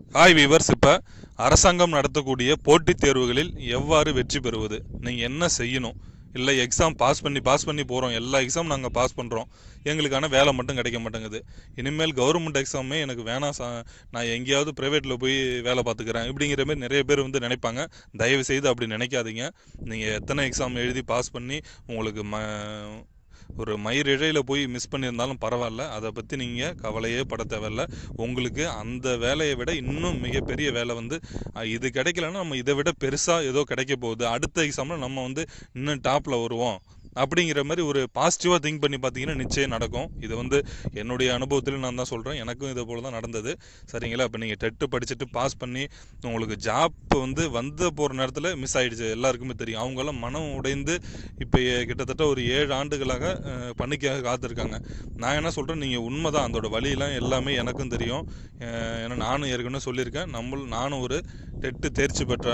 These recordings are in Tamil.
ஹாய் வீவர்ஸ் இப்போ அரசாங்கம் நடத்தக்கூடிய போட்டித் தேர்வுகளில் எவ்வாறு வெற்றி பெறுவது நீங்கள் என்ன செய்யணும் இல்லை எக்ஸாம் பாஸ் பண்ணி பாஸ் பண்ணி போகிறோம் எல்லா எக்ஸாம் நாங்கள் பாஸ் பண்ணுறோம் எங்களுக்கான வேலை மட்டும் கிடைக்க மாட்டேங்குது இனிமேல் கவர்மெண்ட் எக்ஸாமே எனக்கு வேணாம் சா நான் எங்கேயாவது ப்ரைவேட்டில் போய் வேலை பார்த்துக்கிறேன் இப்படிங்கிற மாதிரி நிறைய பேர் வந்து நினைப்பாங்க தயவு செய்து அப்படி நினைக்காதீங்க நீங்கள் எத்தனை எக்ஸாம் எழுதி பாஸ் பண்ணி உங்களுக்கு ம ஒரு மயிரிழையில் போய் மிஸ் பண்ணியிருந்தாலும் பரவாயில்ல அதை பற்றி நீங்கள் கவலையே பட தேவையில்ல உங்களுக்கு அந்த வேலையை விட இன்னும் மிகப்பெரிய வேலை வந்து அஹ், இது கிடைக்கலன்னா நம்ம இதை விட பெருசாக ஏதோ கிடைக்க போகுது அடுத்த எக்ஸாமில் நம்ம வந்து இன்னும் டாப்பில் வருவோம் அப்படிங்கிற மாதிரி ஒரு பாசிட்டிவாக திங்க் பண்ணி பார்த்தீங்கன்னா நிச்சயம் நடக்கும் இது வந்து என்னுடைய அனுபவத்தில் நான் தான் சொல்கிறேன் எனக்கும் இதே போல் தான் நடந்தது சரிங்களா இப்போ நீங்கள் டெட்டு படிச்சுட்டு பாஸ் பண்ணி உங்களுக்கு ஜாப் வந்து வந்த போகிற நேரத்தில் மிஸ் ஆயிடுச்சு எல்லாருக்குமே தெரியும் அவங்கெல்லாம் மனம் உடைந்து இப்போ கிட்டத்தட்ட ஒரு ஏழு ஆண்டுகளாக அஹ், பணிக்காக காத்திருக்காங்க நான் என்ன சொல்கிறேன் நீங்கள் உண்மை தான் அதோட வழியெல்லாம் எல்லாமே எனக்கும் தெரியும் அஹ், ஏன்னா நானும் ஏற்கனவே சொல்லியிருக்கேன் நம்ம நானும் ஒரு டெட்டு தேர்ச்சி பெற்ற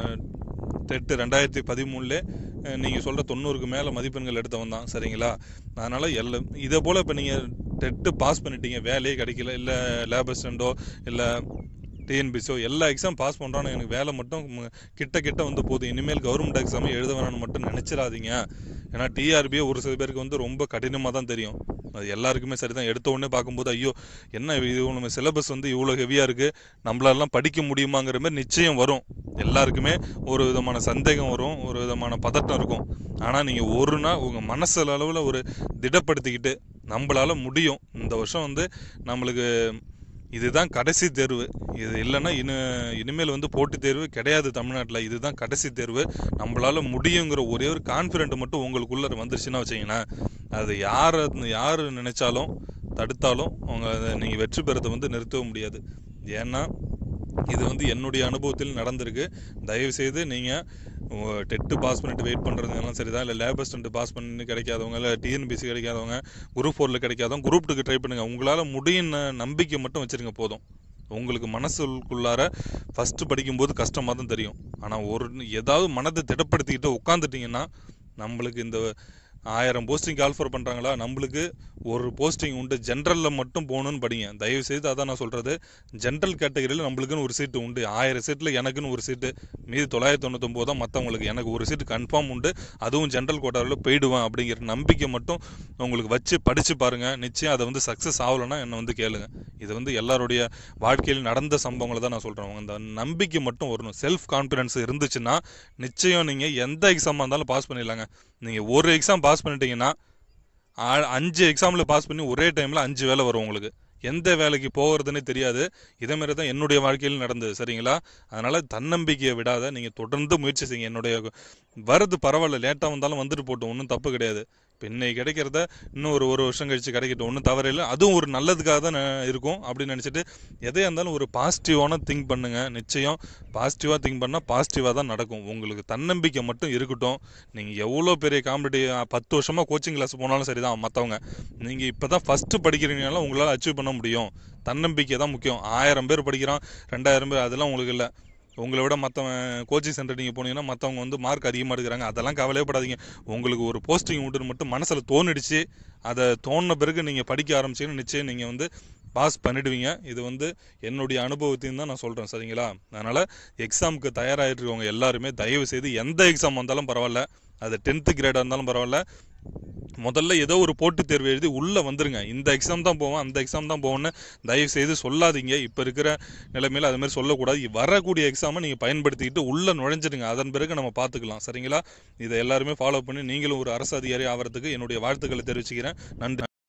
டெட்டு ரெண்டாயிரத்தி பதிமூணுல நீங்கள் சொல்கிற தொண்ணூறுக்கு மேலே மதிப்பெண்கள் எடுத்தவன் தான் சரிங்களா அதனால் எல்லா இதே போல் இப்போ நீங்கள் டெட்டு பாஸ் பண்ணிட்டீங்க வேலையே கிடைக்கல இல்லை லேப் அசிஸ்டண்ட்டோ இல்லை டிஎன்பிசியோ எல்லா எக்ஸாம் பாஸ் பண்ணுறான்னு எனக்கு வேலை மட்டும் ம- கிட்ட கிட்ட வந்து போதும் இனிமேல் கவர்மெண்ட் எக்ஸாமே எழுத வேணாம்னு மட்டும் நினச்சிடாதீங்க ஏன்னா டிஆர்பியே ஒரு சில பேருக்கு வந்து ரொம்ப கடினமாக தான் தெரியும் அது எல்லாருக்குமே சரி தான் எடுத்த உடனே பார்க்கும்போது ஐயோ என்ன இது நம்ம சிலபஸ் வந்து இவ்வளோ ஹெவியாக இருக்குது நம்மளாலாம் படிக்க முடியுமாங்கிற மாதிரி நிச்சயம் வரும் எல்லாருக்குமே ஒரு விதமான சந்தேகம் வரும் ஒரு விதமான பதட்டம் இருக்கும் ஆனால் நீங்கள் ஒரு நாள் உங்கள் மனசு அளவில் ஒரு திடப்படுத்திக்கிட்டு நம்மளால முடியும் இந்த வருஷம் வந்து நம்மளுக்கு இதுதான் கடைசி தேர்வு இது இல்லைன்னா இனி இனிமேல் வந்து போட்டித் தேர்வு கிடையாது தமிழ்நாட்டில் இதுதான் கடைசி தேர்வு நம்மளால முடியுங்கிற ஒரே ஒரு கான்ஃபிடென்ட் மட்டும் உங்களுக்குள்ள வந்துருச்சுன்னா வச்சிங்களேன் அது யார் யார் நினைச்சாலும் தடுத்தாலும் அவங்க அதை நீங்கள் வெற்றி பெறதை வந்து நிறுத்தவே முடியாது ஏன்னா இது வந்து என்னுடைய அனுபவத்தில் நடந்திருக்கு தயவு செய்து நீங்கள் டெட்டு பாஸ் பண்ணிட்டு வெயிட் பண்ணுறதுலாம் சரிதான் இல்லை லேப் அசிஸ்டன்ட் பாஸ் பண்ணி கிடைக்காதவங்க இல்லை டிஎன்பிசி கிடைக்காதவங்க குரூப் ஃபோரில் கிடைக்காதவங்க குரூப் டூக்கு ட்ரை பண்ணுங்கள் உங்களால் முடியும் நம்பிக்கை மட்டும் வச்சுருங்க போதும் உங்களுக்கு மனசுக்குள்ளார ஃபஸ்ட்டு படிக்கும்போது கஷ்டமாக தான் தெரியும் ஆனால் ஒரு ஏதாவது மனதை திடப்படுத்திக்கிட்டு உட்காந்துட்டிங்கன்னா நம்மளுக்கு இந்த ஆயிரம் போஸ்டிங் கால்ஃபர் பண்ணுறாங்களா நம்மளுக்கு ஒரு போஸ்டிங் உண்டு ஜென்ரலில் மட்டும் போகணும்னு படிங்க தயவு செய்து அதான் நான் சொல்கிறது ஜென்ரல் கேட்டகரியில் நம்மளுக்குன்னு ஒரு சீட்டு உண்டு ஆயிரம் சீட்டில் எனக்குன்னு ஒரு சீட்டு மீதி தொள்ளாயிரத்தி தொண்ணூத்தொம்பது தான் மற்றவங்களுக்கு எனக்கு ஒரு சீட்டு கன்ஃபார்ம் உண்டு அதுவும் ஜென்ரல் கோட்டாவில் போயிடுவேன் அப்படிங்கிற நம்பிக்கை மட்டும் உங்களுக்கு வச்சு படித்து பாருங்கள் நிச்சயம் அதை வந்து சக்ஸஸ் ஆகலைன்னா என்னை வந்து கேளுங்க இது வந்து எல்லாருடைய வாழ்க்கையில் நடந்த சம்பவங்களை தான் நான் சொல்கிறேன் அந்த நம்பிக்கை மட்டும் வரணும் செல்ஃப் கான்ஃபிடன்ஸ் இருந்துச்சுன்னா நிச்சயம் நீங்கள் எந்த எக்ஸாமாக இருந்தாலும் பாஸ் பண்ணிடலாங்க நீங்கள் ஒரு எக்ஸாம் பாஸ் பண்ணிட்டீங்கன்னா ஆ- அஞ்சு எக்ஸாமில் பாஸ் பண்ணி ஒரே டைமில் அஞ்சு வேலை வரும் உங்களுக்கு எந்த வேலைக்கு போகிறதுனே தெரியாது இதே மாதிரி தான் என்னுடைய வாழ்க்கையில் நடந்தது சரிங்களா அதனால் தன்னம்பிக்கையை விடாத நீங்கள் தொடர்ந்து முயற்சி செய்யுங்க என்னுடைய வரது பரவாயில்ல லேட்டாக வந்தாலும் வந்துட்டு போட்டோம் ஒன்றும் தப்பு கிடையாது இப்போ இன்னைக்கு கிடைக்கிறத இன்னும் ஒரு ஒரு வருஷம் கழிச்சு கிடைக்கட்டும் ஒன்றும் தவறில்லை அதுவும் ஒரு நல்லதுக்காக தான் ந- இருக்கும் அப்படின்னு நினச்சிட்டு எதையா இருந்தாலும் ஒரு பாசிட்டிவான திங்க் பண்ணுங்க நிச்சயம் பாசிட்டிவாக திங்க் பண்ணால் பாசிட்டிவாக தான் நடக்கும் உங்களுக்கு தன்னம்பிக்கை மட்டும் இருக்கட்டும் நீங்கள் எவ்வளோ பெரிய காம்படிட்டிவ் பத்து வருஷமாக கோச்சிங் கிளாஸ் போனாலும் சரி தான் மற்றவங்க நீங்கள் இப்போ தான் ஃபஸ்ட்டு படிக்கிறீங்கனால உங்களால் அச்சீவ் பண்ண முடியும் தன்னம்பிக்கை தான் முக்கியம் ஆயிரம் பேர் படிக்கிறான் ரெண்டாயிரம் பேர் அதெல்லாம் உங்களுக்கு இல்லை உங்களை விட மற்றவன் கோச்சிங் சென்டர் நீங்கள் போனீங்கன்னா மற்றவங்க வந்து மார்க் அதிகமாக எடுக்கிறாங்க அதெல்லாம் கவலையப்படாதீங்க உங்களுக்கு ஒரு போஸ்டிங் உண்டு மட்டும் மனசில் தோணிடுச்சு அதை தோணின பிறகு நீங்கள் படிக்க ஆரம்பிச்சீங்கன்னா நிச்சயம் நீங்கள் வந்து பாஸ் பண்ணிடுவீங்க இது வந்து என்னுடைய அனுபவத்தையும் தான் நான் சொல்கிறேன் சரிங்களா அதனால் எக்ஸாமுக்கு தயாராகிட்டு இருக்கவங்க எல்லாருமே தயவு செய்து எந்த எக்ஸாம் வந்தாலும் பரவாயில்ல அது டென்த்து கிரேடாக இருந்தாலும் பரவாயில்ல முதல்ல ஏதோ ஒரு போட்டித் தேர்வு எழுதி உள்ளே வந்துருங்க இந்த எக்ஸாம் தான் போவேன் அந்த எக்ஸாம் தான் போவேன்னு தயவு செய்து சொல்லாதீங்க இப்போ இருக்கிற நிலைமையில் அது மாதிரி சொல்லக்கூடாது வரக்கூடிய எக்ஸாமை நீங்கள் பயன்படுத்திக்கிட்டு உள்ளே நுழைஞ்சிடுங்க அதன் பிறகு நம்ம பார்த்துக்கலாம் சரிங்களா இதை எல்லாருமே ஃபாலோ பண்ணி நீங்களும் ஒரு அரசு அதிகாரி ஆகிறதுக்கு என்னுடைய வாழ்த்துக்களை தெரிவிச்சுக்கிறேன் நன்றி